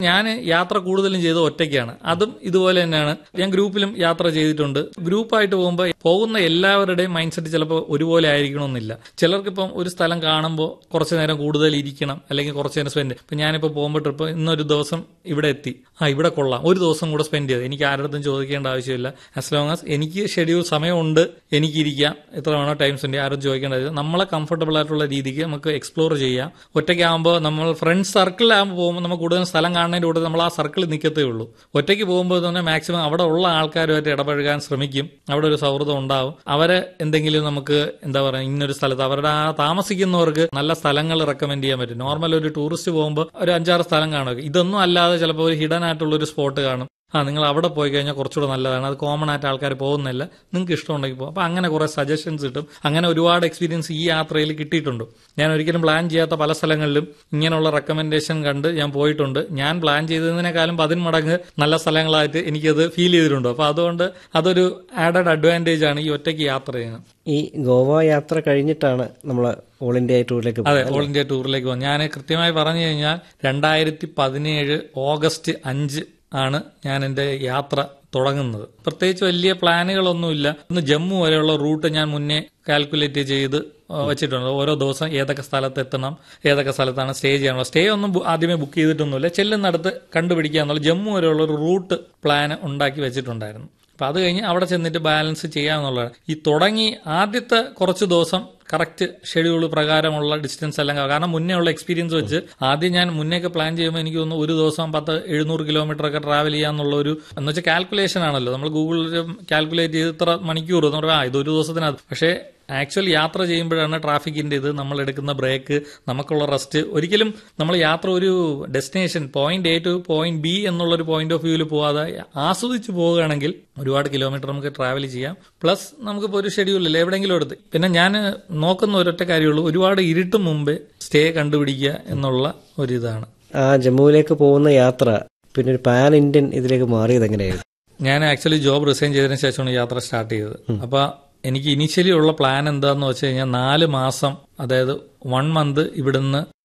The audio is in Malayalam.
ഞാൻ യാത്ര കൂടുതലും ചെയ്തത് ഒറ്റയ്ക്കാണ് അതും ഇതുപോലെ തന്നെയാണ് ഞാൻ ഗ്രൂപ്പിലും യാത്ര ചെയ്തിട്ടുണ്ട് ഗ്രൂപ്പായിട്ട് പോകുമ്പോൾ പോകുന്ന എല്ലാവരുടെയും മൈൻഡ് സെറ്റ് ചിലപ്പോൾ ഒരുപോലെ ആയിരിക്കണമെന്നില്ല ചിലർക്കിപ്പം ഒരു സ്ഥലം കാണുമ്പോൾ കുറച്ച് നേരം കൂടുതൽ ഇരിക്കണം അല്ലെങ്കിൽ കുറച്ച് നേരം സ്പെൻഡ് ഇപ്പം ഞാനിപ്പോൾ പോകുമ്പോൾ ട്രിപ്പ് ഇന്നൊരു ദിവസം ഇവിടെ എത്തി ആ ഇവിടെ കൊള്ളാം ഒരു ദിവസം കൂടെ സ്പെൻഡ് ചെയ്ത് എനിക്ക് ആരുടെ ചോദിക്കേണ്ട ആവശ്യമില്ല ആസ് ലോങ് ആസ് എനിക്ക് ഷെഡ്യൂൾ സമയമുണ്ട് എനിക്കിരിക്കാം എത്ര വേണോ ടൈം സ്പെൻഡ് ആരും ചോദിക്കേണ്ട ആവശ്യം നമ്മളെ കംഫർട്ടബിൾ ആയിട്ടുള്ള രീതിക്ക് നമുക്ക് എക്സ്പ്ലോർ ചെയ്യാം ഒറ്റയ്ക്കാകുമ്പോൾ നമ്മൾ ഫ്രണ്ട്സ് സർക്കിളിലാകുമ്പോൾ പോകുമ്പോൾ നമുക്ക് കൂടുതൽ സ്ഥലം കാണുന്നതിൻ്റെ കൂടെ നമ്മൾ ആ സർക്കിളിൽ നിൽക്കത്തേ ഉള്ളൂ ഒറ്റയ്ക്ക് പോകുമ്പോൾ തന്നെ മാക്സിമം അവിടെ ഉള്ള ആൾക്കാരുമായിട്ട് ഇടപഴകാൻ ശ്രമിക്കും അവിടെ ഒരു സൗഹൃദം ഉണ്ടാവും അവരെ എന്തെങ്കിലും നമുക്ക് എന്താ പറയുക ഇന്നൊരു സ്ഥലത്ത് അവരുടെ ആ താമസിക്കുന്നവർക്ക് നല്ല സ്ഥലങ്ങൾ റെക്കമെൻഡ് ചെയ്യാൻ പറ്റും നോർമൽ ഒരു ടൂറിസ്റ്റ് പോകുമ്പോൾ ഒരു അഞ്ചാറ് സ്ഥലം കാണുക ഇതൊന്നും അല്ലാതെ ചിലപ്പോൾ ഒരു ഹിഡൻ ആയിട്ടുള്ള ഒരു സ്പോട്ട് കാണും ആ നിങ്ങൾ അവിടെ പോയി കഴിഞ്ഞാൽ കുറച്ചുകൂടെ നല്ലതാണ് അത് കോമൺ ആയിട്ട് ആൾക്കാർ പോകുന്നില്ല നിങ്ങൾക്ക് ഇഷ്ടമുണ്ടെങ്കിൽ പോകും അപ്പോൾ അങ്ങനെ കുറേ സജഷൻസ് കിട്ടും അങ്ങനെ ഒരുപാട് എക്സ്പീരിയൻസ് ഈ യാത്രയിൽ കിട്ടിയിട്ടുണ്ട് ഞാൻ ഒരിക്കലും പ്ലാൻ ചെയ്യാത്ത പല സ്ഥലങ്ങളിലും ഇങ്ങനെയുള്ള റെക്കമെൻഡേഷൻ കണ്ട് ഞാൻ പോയിട്ടുണ്ട് ഞാൻ പ്ലാൻ ചെയ്തതിനേക്കാളും പതിന് മടങ്ങ് നല്ല സ്ഥലങ്ങളായിട്ട് എനിക്കത് ഫീൽ ചെയ്തിട്ടുണ്ട് അപ്പോൾ അതുകൊണ്ട് അതൊരു ആഡഡ് അഡ്വാൻറ്റേജ് ആണ് ഈ ഒറ്റയ്ക്ക് യാത്ര ചെയ്യുന്നത് ഈ ഗോവ യാത്ര കഴിഞ്ഞിട്ടാണ് നമ്മൾ ഓൾ ഇന്ത്യ ടൂറിലേക്ക് അതെ ഓൾ ഇന്ത്യ ടൂറിലേക്ക് പോകും ഞാൻ കൃത്യമായി പറഞ്ഞു കഴിഞ്ഞാൽ രണ്ടായിരത്തി പതിനേഴ് ഓഗസ്റ്റ് അഞ്ച് ആണ് ഞാൻ എൻ്റെ യാത്ര തുടങ്ങുന്നത് പ്രത്യേകിച്ച് വലിയ പ്ലാനുകളൊന്നുമില്ല ഇന്ന് ജമ്മു വരെയുള്ള റൂട്ട് ഞാൻ മുന്നേ കാൽക്കുലേറ്റ് ചെയ്ത് വെച്ചിട്ടുണ്ട് ഓരോ ദിവസം ഏതൊക്കെ സ്ഥലത്ത് എത്തണം ഏതൊക്കെ സ്ഥലത്താണ് സ്റ്റേ ചെയ്യാനുള്ള സ്റ്റേ ഒന്നും ബു- ആദ്യമേ ബുക്ക് ചെയ്തിട്ടൊന്നുമില്ല ചെല്ലുന്നിടത്ത് കണ്ടുപിടിക്കുക എന്നുള്ള ജമ്മു വരെയുള്ള ഒരു റൂട്ട് പ്ലാൻ ഉണ്ടാക്കി വെച്ചിട്ടുണ്ടായിരുന്നു അപ്പൊ അത് കഴിഞ്ഞ് അവിടെ ചെന്നിട്ട് ബാലൻസ് ചെയ്യാന്നുള്ളതാണ് ഈ തുടങ്ങി ആദ്യത്തെ കുറച്ച് ദിവസം കറക്റ്റ് ഷെഡ്യൂൾ പ്രകാരമുള്ള ഡിസ്റ്റൻസ് എല്ലാം കാ- കാരണം മുന്നേ ഉള്ള എക്സ്പീരിയൻസ് വെച്ച് ആദ്യം ഞാൻ മുന്നേ ഒക്കെ പ്ലാൻ ചെയ്യുമ്പോൾ എനിക്ക് തോന്നുന്നു ഒരു ദിവസം പത്ത് എഴുന്നൂറ് കിലോമീറ്റർ ഒക്കെ ട്രാവൽ ചെയ്യാന്നുള്ള ഒരു എന്ന് വെച്ചാൽ കാൽക്കുലേഷൻ ആണല്ലോ നമ്മൾ ഗൂഗിളിൽ കാൽക്കുലേറ്റ് ചെയ്ത് ഇത്ര മണിക്കൂർ എന്ന് പറയുമ്പോൾ ആ ഇത് ഒരു ദിവസത്തിനകത്ത് പക്ഷേ ആക്ച്വൽ യാത്ര ചെയ്യുമ്പോഴാണ് ട്രാഫിക്കിന്റെ ഇത് നമ്മൾ എടുക്കുന്ന ബ്രേക്ക് നമുക്കുള്ള റെസ്റ്റ് ഒരിക്കലും നമ്മൾ യാത്ര ഒരു destination point A to point B എന്നുള്ള ഒരു പോയിന്റ് ഓഫ് വ്യൂവിൽ പോകാതെ ആസ്വദിച്ച് പോവുകയാണെങ്കിൽ ഒരുപാട് കിലോമീറ്റർ നമുക്ക് ട്രാവൽ ചെയ്യാം പ്ലസ് നമുക്കിപ്പോൾ ഒരു ഷെഡ്യൂളില്ല എവിടെയെങ്കിലും എടുത്ത് പിന്നെ ഞാൻ നോക്കുന്ന ഒരൊറ്റ കാര്യമുള്ളൂ ഒരുപാട് ഇരുട്ടും മുമ്പേ സ്റ്റേ കണ്ടുപിടിക്കുക എന്നുള്ള ഒരിതാണ് ആ ജമ്മുവിലേക്ക് പോകുന്ന യാത്ര പിന്നെ ഒരു പാൻ ഇന്ത്യൻ ഇതിലേക്ക് മാറിയത് എങ്ങനെയായിരുന്നു ഞാൻ ആക്ച്വലി ജോബ് റിസൈൻ ചെയ്തതിനു ശേഷമാണ് യാത്ര സ്റ്റാർട്ട് ചെയ്തത് അപ്പൊ എനിക്ക് ഇനിഷ്യലി ഉള്ള പ്ലാൻ എന്താന്ന് വെച്ച് കഴിഞ്ഞാൽ നാല് മാസം അതായത് വൺ മന്ത് ഇവിടുന്ന്